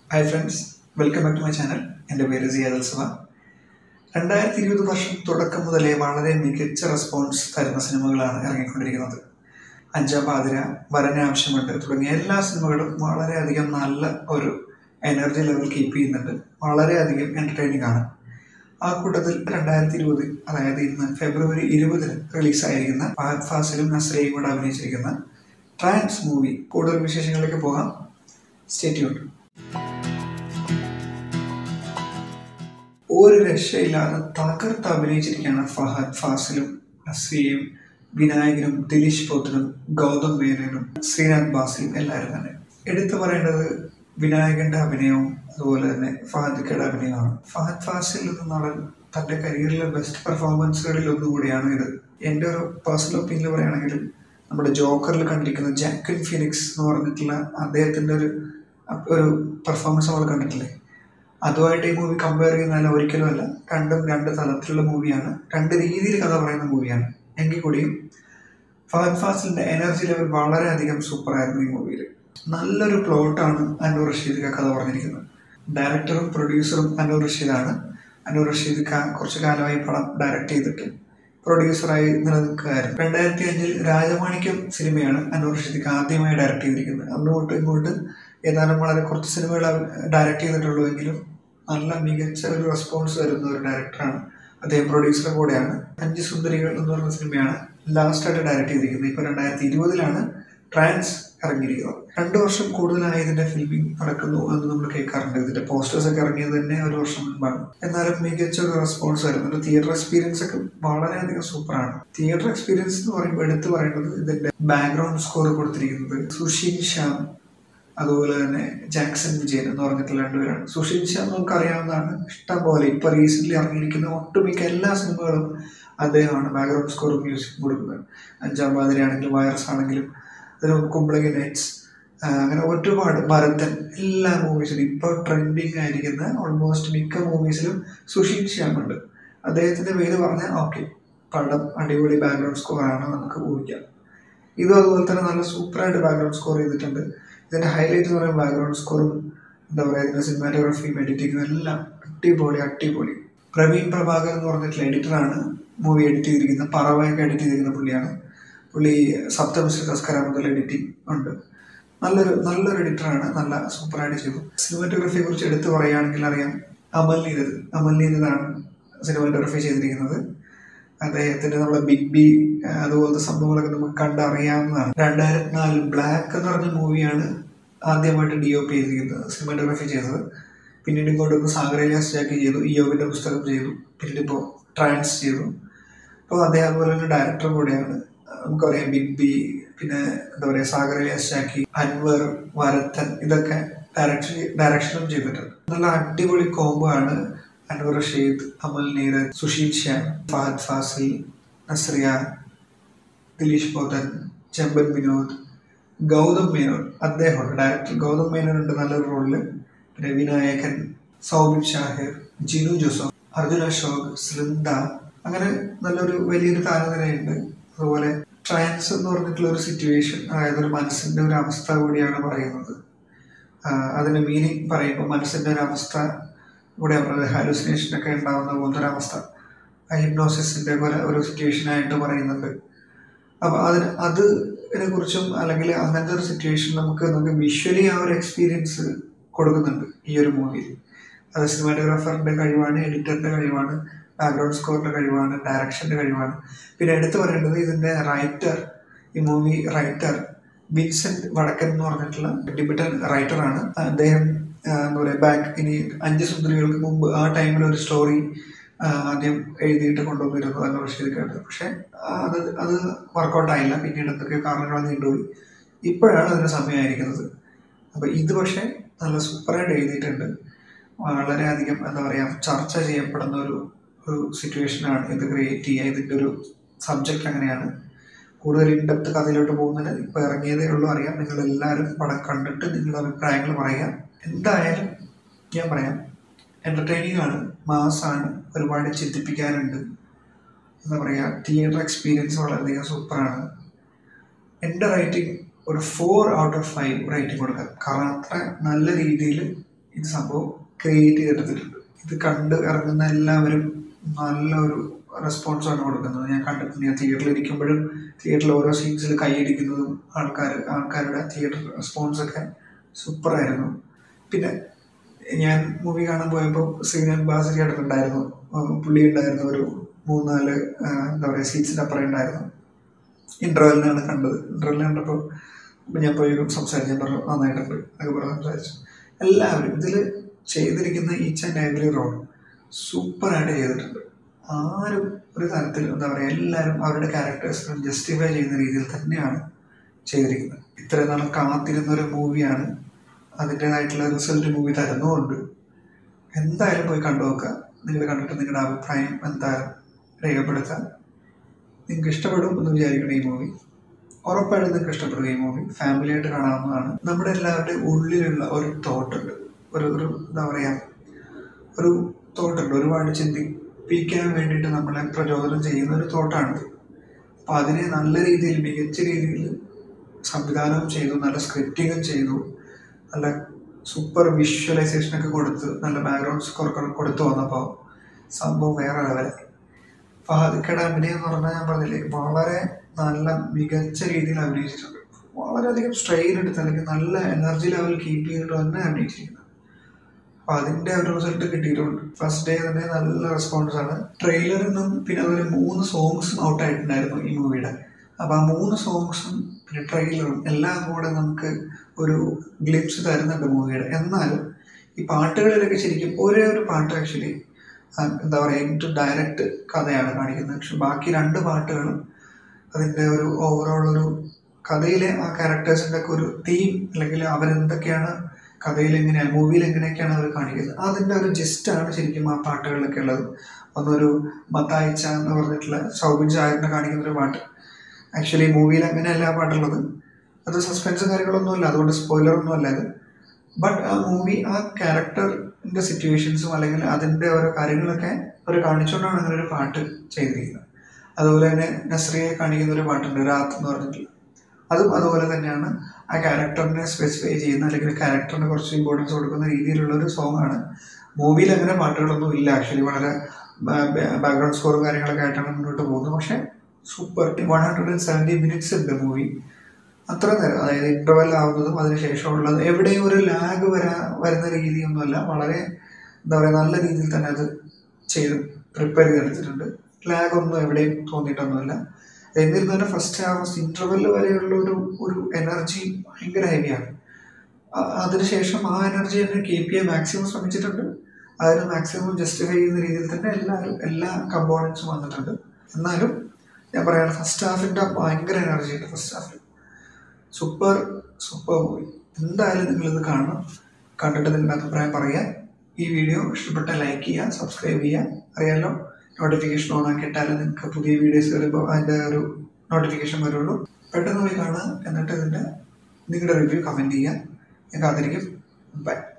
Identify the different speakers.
Speaker 1: hi friends welcome back to my channel എൻ്റെ പേര് സിയാദ് അൽസവ രണ്ടായിരത്തി ഇരുപത് വർഷം തുടക്കം മുതലേ വളരെ മികച്ച റെസ്പോൺസ് തരുന്ന സിനിമകളാണ് ഇറങ്ങിക്കൊണ്ടിരിക്കുന്നത് അഞ്ചാം പാതിര വരനെ ആവശ്യമുണ്ട് തുടങ്ങിയ എല്ലാ സിനിമകളും വളരെയധികം നല്ല ഒരു എനർജി ലെവൽ കീപ്പ് ചെയ്യുന്നുണ്ട് വളരെയധികം എൻ്റർടൈനിങ് ആണ് ആ കൂട്ടത്തിൽ രണ്ടായിരത്തി ഇരുപത് അതായത് ഇന്ന് ഫെബ്രുവരി ഇരുപതിന് റിലീസായിരിക്കുന്ന ഫഹദ് ഫാസിലും നസ്രയും കൂടെ അഭിനയിച്ചിരിക്കുന്ന ട്രാൻസ് മൂവി കൂടുതൽ വിശേഷങ്ങളിലേക്ക് പോകാം സ്റ്റേറ്റ്യൂണ്ട് ഒരു രക്ഷയില്ലാതെ തകർത്ത് അഭിനയിച്ചിരിക്കുകയാണ് ഫഹദ് ഫാസിലും നസ്രിയയും വിനായകനും ദിലീഷ് പോത്തനും ഗൗതം മേനനും ശ്രീനാഥ് ബാസിയും എല്ലാവരും തന്നെ എടുത്തു പറയേണ്ടത് വിനായകന്റെ അഭിനയവും അതുപോലെ തന്നെ ഫഹദിക്കയുടെ അഭിനയമാണ് ഫഹദ് ഫാസിൽ എന്ന നടൻ തന്റെ കരിയറിലെ ബെസ്റ്റ് പെർഫോമൻസുകളിൽ ഒന്നുകൂടിയാണ് ഇത് എൻ്റെ ഒരു പേഴ്സണൽ ഒപ്പീനിയൻ പറയുകയാണെങ്കിൽ നമ്മുടെ ജോക്കറിൽ കണ്ടിരിക്കുന്ന ജാക്കിൻ ഫിനിക്സ് എന്ന് പറഞ്ഞിട്ടുള്ള അദ്ദേഹത്തിന്റെ ഒരു ഒരു പെർഫോമൻസ് നമ്മൾ കണ്ടിട്ടില്ലേ അതുമായിട്ട് ഈ മൂവി കമ്പയർ ചെയ്യുന്നതല്ല ഒരിക്കലും അല്ല രണ്ടും രണ്ട് തലത്തിലുള്ള മൂവിയാണ് രണ്ട് രീതിയിൽ കഥ പറയുന്ന മൂവിയാണ് എങ്കിൽ കൂടിയും ഫഹദ് ഫാസിലിന്റെ എനർജി ലെവൽ വളരെയധികം സൂപ്പറായിരുന്നു ഈ മൂവിയിൽ നല്ലൊരു പ്ലോട്ടാണ് അനൂർ റഷീദ് കഥ പറഞ്ഞിരിക്കുന്നത് ഡയറക്ടറും പ്രൊഡ്യൂസറും അനൂർ റഷീദാണ് അനൂർ റഷീദ് കുറച്ച് കാലമായി പടം ഡയറക്റ്റ് ചെയ്തിട്ട് പ്രൊഡ്യൂസറായി നിലനിൽക്കുകയായിരുന്നു രണ്ടായിരത്തി അഞ്ചിൽ രാജമാണിക്യം സിനിമയാണ് അനൂർ റഷീദ് ആദ്യമായി ഡയറക്റ്റ് ചെയ്തിരിക്കുന്നത് അന്ന് തൊട്ട് ഇങ്ങോട്ട് ഏതാനും വളരെ കുറച്ച് സിനിമകൾ ഡയറക്റ്റ് ചെയ്തിട്ടുള്ളൂ എങ്കിലും നല്ല മികച്ച ഒരു റെസ്പോൺസ് വരുന്ന ഒരു ഡയറക്ടറാണ് അദ്ദേഹം പ്രൊഡ്യൂസറും കൂടെയാണ് അഞ്ച് സുന്ദരികൾ എന്ന് പറഞ്ഞ സിനിമയാണ് ലാസ്റ്റ് ആയിട്ട് ഡയറക്റ്റ് ചെയ്തിരിക്കുന്നത് ഇപ്പോൾ രണ്ടായിരത്തി ഇരുപതിലാണ് ട്രാൻസ് ഇറങ്ങിയിരിക്കുന്നത് രണ്ടു വർഷം കൂടുതലായി ഇതിന്റെ ഫിലിമിംഗ് നടക്കുന്നു എന്ന് നമ്മൾ കേൾക്കാറുണ്ട് ഇതിന്റെ പോസ്റ്റേഴ്സ് ഒക്കെ ഇറങ്ങിയത് തന്നെ ഒരു വർഷം മുൻപാണ് എന്നാലും മികച്ച ഒരു റെസ്പോൺസ് വരുന്നുണ്ട് തിയേറ്റർ എക്സ്പീരിയൻസ് ഒക്കെ വളരെയധികം സൂപ്പറാണ് തിയേറ്റർ എക്സ്പീരിയൻസ് എന്ന് പറയുമ്പോൾ എടുത്തു പറയുന്നത് ഇതിന്റെ ബാക്ക്ഗ്രൗണ്ട് സ്കോർ കൊടുത്തിരിക്കുന്നത് സുഷീൻ ശ്യാം അതുപോലെ തന്നെ ജാക്സൺ വിജയൻ എന്ന് പറഞ്ഞിട്ടുള്ള രണ്ടുപേരാണ് സുഷീൻ ശ്യാം നമുക്ക് അറിയാവുന്നതാണ് ഇഷ്ടം പോലെ ഇപ്പൊ റീസെന്റ് ഇറങ്ങിയിരിക്കുന്ന ഒട്ടുമിക്ക എല്ലാ സിനിമകളും അദ്ദേഹമാണ് ബാക്ക്ഗ്രൗണ്ട് സ്കോർ മ്യൂസിക് കൊടുക്കുന്നത് അഞ്ചാം പാതിരയാണെങ്കിലും വൈറസ് ആണെങ്കിലും അതിന് കുമ്പളങ്ങി നൈറ്റ്സ് അങ്ങനെ ഒരുപാട് ഭരതൻ എല്ലാ മൂവീസിലും ഇപ്പോൾ ട്രെൻഡിങ് ആയിരിക്കുന്ന ഓൾമോസ്റ്റ് മിക്ക മൂവീസിലും സുഷീൻ ശ്യാമുണ്ട് അദ്ദേഹത്തിന്റെ പേര് പറഞ്ഞാൽ ഓക്കെ പടം അടിപൊളി ബാക്ക്ഗ്രൗണ്ട് സ്കോർ ആണ് നമുക്ക് ഊഹിക്കാം ഇതും അതുപോലെ തന്നെ നല്ല സൂപ്പറായിട്ട് ബാക്ക്ഗ്രൗണ്ട് സ്കോർ ചെയ്തിട്ടുണ്ട് ഇതിന്റെ ഹൈലൈറ്റ് എന്ന് പറയുമ്പോൾ ബാക്ക്ഗ്രൗണ്ട് സ്കോറും എന്താ പറയുക ഇതിന്റെ സിനിമാറ്റോഗ്രഫിയും എഡിറ്റിങ്ങും എല്ലാം അടിപൊളി അടിപൊളി പ്രവീൺ പ്രഭാകർ എന്ന് പറഞ്ഞിട്ടുള്ള എഡിറ്ററാണ് മൂവി എഡിറ്റ് ചെയ്തിരിക്കുന്നത് പറവയൊക്കെ എഡിറ്റ് ചെയ്തിരിക്കുന്ന പുള്ളിയാണ് പുള്ളി സപ്തമിശ്ര തസ്കര മുതൽ എഡിറ്റിംഗ് ഉണ്ട് നല്ലൊരു നല്ലൊരു എഡിറ്ററാണ് നല്ല സൂപ്പറായിട്ട് ചെയ്തു സിനിമാറ്റോഗ്രഫിയെ കുറിച്ച് എടുത്തു പറയുകയാണെങ്കിൽ അറിയാം അമൽ നീരത് അമൽ നീരതാണ് സിനിമാറ്റോഗ്രഫി ചെയ്തിരിക്കുന്നത് അദ്ദേഹത്തിന്റെ നമ്മുടെ ബിഗ് ബി അതുപോലത്തെ സംഭവങ്ങളൊക്കെ നമുക്ക് കണ്ടറിയാവുന്നതാണ് രണ്ടായിരത്തി നാലിൽ ബ്ലാക്ക് എന്ന് പറഞ്ഞ മൂവിയാണ് ആദ്യമായിട്ട് ഡി ഒ പി ചെയ്തിരിക്കുന്നത് സിനിമാറ്റോഗ്രഫി ചെയ്തത് പിന്നീട് ഇങ്ങോട്ട് ഒന്ന് സാഗരേലിയാസ് ജാക്കി ചെയ്തു ഇയോവിന്റെ പുസ്തകം ചെയ്തു പിന്നീട് ഇപ്പോൾ ട്രാൻസ് ചെയ്തു അപ്പോൾ അദ്ദേഹം അതുപോലെ തന്നെ ഡയറക്ടർ കൂടെയാണ് നമുക്കറിയാം ബിഗ് ബി പിന്നെ എന്താ പറയുക സാഗരേലിയാസ് ജാക്കി അൻവർ വരത്തൻ ഇതൊക്കെ ഡയറക്ഷൻ ഡയറക്ഷനും ചെയ്തിട്ടുണ്ട് നല്ല അടിപൊളി കോംബോ ആണ് അൻവർ റഷീദ് അമൽ നീരജ് സുഷീൽ ശ്യാം ഫഹദ് ഫാസിൽ നസ്രിയ ദിലീഷ് പോതൻ ചെമ്പൻ വിനോദ് ഗൗതം മേനോൻ അദ്ദേഹമുണ്ട് ഡയറക്ടർ ഗൗതം മേനോൻ ഉണ്ട് നല്ലൊരു റോളില് പിന്നെ വിനായകൻ സൗബിൻ ഷാഹിർ ജിനു ജോസഫ് അർജുൻ അശോക് സൃന്ദ അങ്ങനെ നല്ലൊരു വലിയൊരു താരനിരയുണ്ട് അതുപോലെ ട്രാൻസ് എന്ന് പറഞ്ഞിട്ടുള്ള ഒരു സിറ്റുവേഷൻ അതായത് ഒരു മനസ്സിന്റെ ഒരു അവസ്ഥ കൂടിയാണ് പറയുന്നത് അതിന്റെ മീനിങ് പറയുമ്പോൾ മനസ്സിന്റെ ഒരു അവസ്ഥ ഇവിടെ ഹാലുസിനേഷൻ ഒക്കെ ഉണ്ടാവുന്ന പോലത്തെ ഒരു അവസ്ഥ ഹിപ്നോസിസിന്റെ പോലെ ഒരു സിറ്റുവേഷൻ ആയിട്ട് പറയുന്നുണ്ട് അപ്പൊ അതിന് അതിനെ കുറിച്ചും അല്ലെങ്കിൽ അങ്ങനത്തെ ഒരു സിറ്റുവേഷൻ നമുക്ക് നമുക്ക് വിഷ്വലി ആ ഒരു എക്സ്പീരിയൻസ് കൊടുക്കുന്നുണ്ട് ഈ ഒരു മൂവിയിൽ അത് സിനിമാറ്റോഗ്രാഫറിന്റെ കഴിവാണ് എഡിറ്ററിന്റെ കഴിവാണ് ബാക്ക്ഗ്രൗണ്ട് സ്കോറിന്റെ കഴിവാണ് ഡയറക്ഷന്റെ കഴിവാണ് പിന്നെ എടുത്തു പറയേണ്ടത് ഇതിന്റെ റൈറ്റർ ഈ മൂവി റൈറ്റർ വിൻസെന്റ് വടക്കൻ എന്ന് പറഞ്ഞിട്ടുള്ള ഡിബിറ്റൻ റൈറ്ററാണ് അദ്ദേഹം എന്താ പറയുക ബാക്ക് ഇനി അഞ്ച് സുന്ദരികൾക്ക് മുമ്പ് ആ ടൈമിൽ ഒരു സ്റ്റോറി ആദ്യം എഴുതിയിട്ട് കൊണ്ടുവന്നിരുന്നു എന്ന് റഷീദിക്കായിട്ട് പക്ഷെ അത് അത് വർക്കൗട്ട് ആയില്ല പിന്നീട് എന്തൊക്കെ കാരണങ്ങൾ നീണ്ടുപോയി ഇപ്പോഴാണ് അതിന് സമയമായിരിക്കുന്നത് അപ്പൊ ഇത് പക്ഷെ നല്ല സൂപ്പറായിട്ട് എഴുതിയിട്ടുണ്ട് വളരെയധികം എന്താ പറയുക ചർച്ച ചെയ്യപ്പെടുന്ന ഒരു ഒരു സിറ്റുവേഷനാണ് ഇത് ക്രിയേറ്റ് ചെയ്യുക ഇതിൻ്റെ ഒരു സബ്ജക്റ്റ് അങ്ങനെയാണ് കൂടുതൽ ഇൻഡെപ്ത് കഥയിലോട്ട് പോകുന്നതിന് ഇപ്പൊ ഇറങ്ങിയതേ ഉള്ളൂ അറിയാം നിങ്ങൾ എല്ലാവരും പടം കണ്ടിട്ട് നിങ്ങളുടെ അഭിപ്രായങ്ങൾ പറയാം എന്തായാലും ഞാൻ പറയാം എന്റർടൈനിങ് ആണ് മാസാണ് ഒരുപാട് ചിന്തിപ്പിക്കാനുണ്ട് എന്താ പറയുക തിയേറ്റർ എക്സ്പീരിയൻസ് വളരെയധികം സൂപ്പറാണ് എൻ്റെ റേറ്റിംഗ് ഒരു four out of five rating കൊടുക്കാം കാരണം അത്ര നല്ല രീതിയിൽ ഇത് സംഭവം ക്രിയേറ്റ് ചെയ്തെടുത്തിട്ടുണ്ട് ഇത് കണ്ട് ഇറങ്ങുന്ന എല്ലാവരും നല്ലൊരു റെസ്പോൺസാണ് കൊടുക്കുന്നത് ഞാൻ കണ്ടിട്ടുണ്ട് ഞാൻ തിയേറ്ററിൽ ഇരിക്കുമ്പോഴും തിയേറ്ററിൽ ഓരോ സീൻസിൽ കൈയടിക്കുന്നതും ആൾക്കാർ ആൾക്കാരുടെ തിയേറ്റർ റെസ്പോൺസ് ഒക്കെ സൂപ്പറായിരുന്നു പിന്നെ ഞാൻ മൂവി കാണാൻ പോയപ്പോൾ ശ്രീനാഥ് ബാസരി അടുത്തുണ്ടായിരുന്നു പുള്ളി ഉണ്ടായിരുന്നു ഒരു മൂന്നാല് ആ, എന്താ പറയുക സീറ്റ്സിൻ്റെ അപ്പുറം ഉണ്ടായിരുന്നു ഇൻ്റർവെല്ലിനാണ് കണ്ടത് ഇൻ്റർവെല്ലിൽ കണ്ടപ്പോൾ അപ്പം ഞാൻ പോയി സംസാരിച്ചു ഞാൻ പറഞ്ഞു നന്നായിട്ടുണ്ട് എന്നൊക്കെ പറഞ്ഞ് സംസാരിച്ചു എല്ലാവരും ഇതിൽ ചെയ്തിരിക്കുന്ന ഈച്ച് ആൻഡ് എവറി റോൾ സൂപ്പറായിട്ട് ചെയ്തിട്ടുണ്ട് ആരും ഒരു തരത്തിൽ എന്താ പറയുക എല്ലാവരും അവരുടെ ക്യാരക്ടേഴ്സിനെ ജസ്റ്റിഫൈ ചെയ്യുന്ന രീതിയിൽ തന്നെയാണ് ചെയ്തിരിക്കുന്നത് ഇത്രയും നാൾ കാത്തിരുന്ന ഒരു മൂവിയാണ് അതിൻ്റെതായിട്ടുള്ള റിസൾട്ട് മൂവി തരുന്നുമുണ്ട് എന്തായാലും പോയി കണ്ടു നോക്കുക നിങ്ങൾ കണ്ടിട്ട് നിങ്ങളുടെ അഭിപ്രായം എന്തായാലും രേഖപ്പെടുത്താം നിങ്ങൾക്ക് ഇഷ്ടപ്പെടും എന്ന് വിചാരിക്കണം ഈ മൂവി ഉറപ്പായിട്ടും നിങ്ങൾക്ക് ഇഷ്ടപ്പെടും ഈ മൂവി ഫാമിലിയായിട്ട് കാണാവുന്നതാണ് നമ്മുടെ എല്ലാവരുടെയും ഉള്ളിലുള്ള ഒരു തോട്ടുണ്ട് ഒരു ഒരു എന്താ പറയുക ഒരു തോട്ടുണ്ട് ഒരുപാട് ചിന്തിപ്പിക്കാൻ വേണ്ടിയിട്ട് നമ്മളെ പ്രചോദനം ചെയ്യുന്ന ഒരു തോട്ടാണിത് അപ്പം അതിനെ നല്ല രീതിയിൽ മികച്ച രീതിയിൽ സംവിധാനം ചെയ്തു നല്ല സ്ക്രിപ്റ്റിങ്ങും ചെയ്തു നല്ല സൂപ്പർ വിഷ്വലൈസേഷൻ ഒക്കെ കൊടുത്ത് നല്ല ബാക്ക്ഗ്രൗണ്ട് സ്കോർ കൊടുത്തു വന്നപ്പോൾ സംഭവം വേറെ ലെവലായി ഫഹദിക്കയുടെ അഭിനയം എന്ന് പറഞ്ഞാൽ ഞാൻ പറഞ്ഞില്ലേ വളരെ നല്ല മികച്ച രീതിയിൽ അഭിനയിച്ചിട്ടുണ്ട് വളരെയധികം സ്ട്രെയിൻ എടുത്ത് അല്ലെങ്കിൽ നല്ല എനർജി ലെവൽ കീപ്പ് ചെയ്തിട്ട് തന്നെ അഭിനയിച്ചിരിക്കുന്നത് അപ്പൊ അതിന്റെ ഒരു റിസൾട്ട് കിട്ടിയിട്ടുണ്ട് ഫസ്റ്റ് ഡേ തന്നെ നല്ല റെസ്പോൺസ് ആണ് ട്രെയിലറിൽ നിന്നും പിന്നെ അതുപോലെ മൂന്ന് സോങ്സും ഔട്ട് ആയിട്ടുണ്ടായിരുന്നു ഈ മൂവിയുടെ അപ്പൊ ആ മൂന്ന് സോങ്സും പിന്നെ ട്രെയിലറും എല്ലാം കൂടെ നമുക്ക് ഒരു ഗ്ലിപ്സ് തരുന്നുണ്ട് മൂവിയുടെ എന്നാലും ഈ പാട്ടുകളിലൊക്കെ ശരിക്കും ഒരേ ഒരു പാട്ട് ആക്ച്വലി എന്താ പറയുക ഇൻറ്റു ഡയറക്റ്റ് കഥയാണ് കാണിക്കുന്നത് പക്ഷെ ബാക്കി രണ്ട് പാട്ടുകളും അതിൻ്റെ ഒരു ഓവറോൾ ഒരു കഥയിലെ ആ ക്യാരക്ടേഴ്സിൻ്റെ ഒക്കെ ഒരു തീം അല്ലെങ്കിൽ അവരെന്തൊക്കെയാണ് കഥയിൽ എങ്ങനെയാണ് മൂവിയിൽ എങ്ങനെയൊക്കെയാണ് അവർ കാണിക്കുന്നത് അതിൻ്റെ ഒരു ജിസ്റ്റാണ് ശരിക്കും ആ പാട്ടുകളിലൊക്കെ ഉള്ളത് ഒന്നൊരു മത്തായിച്ച എന്ന് പറഞ്ഞിട്ടുള്ള സൗബിൻ ചായറിനെ കാണിക്കുന്ന ഒരു പാട്ട് ആക്ച്വലി മൂവിയിൽ അങ്ങനെയല്ല ആ പാട്ടുള്ളത് അത് സസ്പെൻസ് കാര്യങ്ങളൊന്നുമില്ല അതുകൊണ്ട് സ്പോയിലർ ഒന്നും അല്ല ഇത് ബട്ട് ആ മൂവി ആ ക്യാരക്ടറിന്റെ സിറ്റുവേഷൻസും അല്ലെങ്കിൽ അതിന്റെ ഓരോ കാര്യങ്ങളൊക്കെ അവർ കാണിച്ചുകൊണ്ടാണ് അങ്ങനെ ഒരു പാട്ട് ചെയ്തിരിക്കുന്നത് അതുപോലെ തന്നെ നസ്രിയെ കാണിക്കുന്ന ഒരു പാട്ടുണ്ട് രാത്ത് എന്ന് പറഞ്ഞിട്ടുള്ള അതും അതുപോലെ തന്നെയാണ് ആ ക്യാരക്ടറിനെ സ്പെസിഫൈ ചെയ്യുന്ന അല്ലെങ്കിൽ ക്യാരക്ടറിന് കുറച്ച് ഇമ്പോർട്ടൻസ് കൊടുക്കുന്ന രീതിയിലുള്ള ഒരു സോങ് ആണ് മൂവിയിൽ അങ്ങനെ പാട്ടുകളൊന്നും ഇല്ല ആക്ച്വലി വളരെ ബാക്ക്ഗ്രൗണ്ട് സ്കോറും കാര്യങ്ങളൊക്കെ ആയിട്ടാണ് മുന്നോട്ട് പോകുന്നത് പക്ഷേ super one hundred and seventy minutes ഉണ്ട് മൂവി അത്ര നേരം അതായത് ഇന്റർവെൽ ആവുന്നതും അതിനുശേഷമുള്ളത് എവിടെയും ഒരു ലാഗ് വരാ വരുന്ന രീതിയൊന്നുമല്ല വളരെ എന്താ പറയുക നല്ല രീതിയിൽ തന്നെ അത് ചെയ്ത് പ്രിപ്പയർ ചെയ്തെടുത്തിട്ടുണ്ട് ലാഗ് ഒന്നും എവിടെയും തോന്നിയിട്ടൊന്നുമില്ല എന്നിരുന്നാലും ഫസ്റ്റ് ഹാഫ് ഇന്റർവെൽ വരെയുള്ള ഒരു ഒരു എനർജി ഭയങ്കര ഹെവിയാണ് അതിനുശേഷം ആ എനർജി തന്നെ കീപ്പ് ചെയ്യാൻ മാക്സിമം ശ്രമിച്ചിട്ടുണ്ട് അതിന് മാക്സിമം ജസ്റ്റിഫൈ ചെയ്യുന്ന രീതിയിൽ തന്നെ എല്ലാവരും എല്ലാ കമ്പോണൻസും വന്നിട്ടുണ്ട് എന്നാലും ഞാൻ പറയാണ് ഫസ്റ്റ് ഹാഫിൻ്റെ ഭയങ്കര എനർജി ഉണ്ട് ഫസ്റ്റ് ഹാഫിൽ സൂപ്പർ സൂപ്പർ മൂവി എന്തായാലും നിങ്ങളിത് കാണണം കണ്ടിട്ട് നിങ്ങളുടെ അഭിപ്രായം പറയുക ഈ വീഡിയോ ഇഷ്ടപ്പെട്ട ലൈക്ക് ചെയ്യുക സബ്സ്ക്രൈബ് ചെയ്യുക അറിയാലോ നോട്ടിഫിക്കേഷൻ ഓൺ ആക്കിയിട്ടാലേ നിങ്ങൾക്ക് പുതിയ വീഡിയോസ് വരുമ്പോൾ അതിൻ്റെ ഒരു നോട്ടിഫിക്കേഷൻ വരുള്ളൂ പെട്ടെന്ന് പോയി കാണുക എന്നിട്ട് ഇതിൻ്റെ നിങ്ങളുടെ റിവ്യൂ കമൻറ്റ് ചെയ്യുക ഞാൻ കാത്തിരിക്കും ബൈ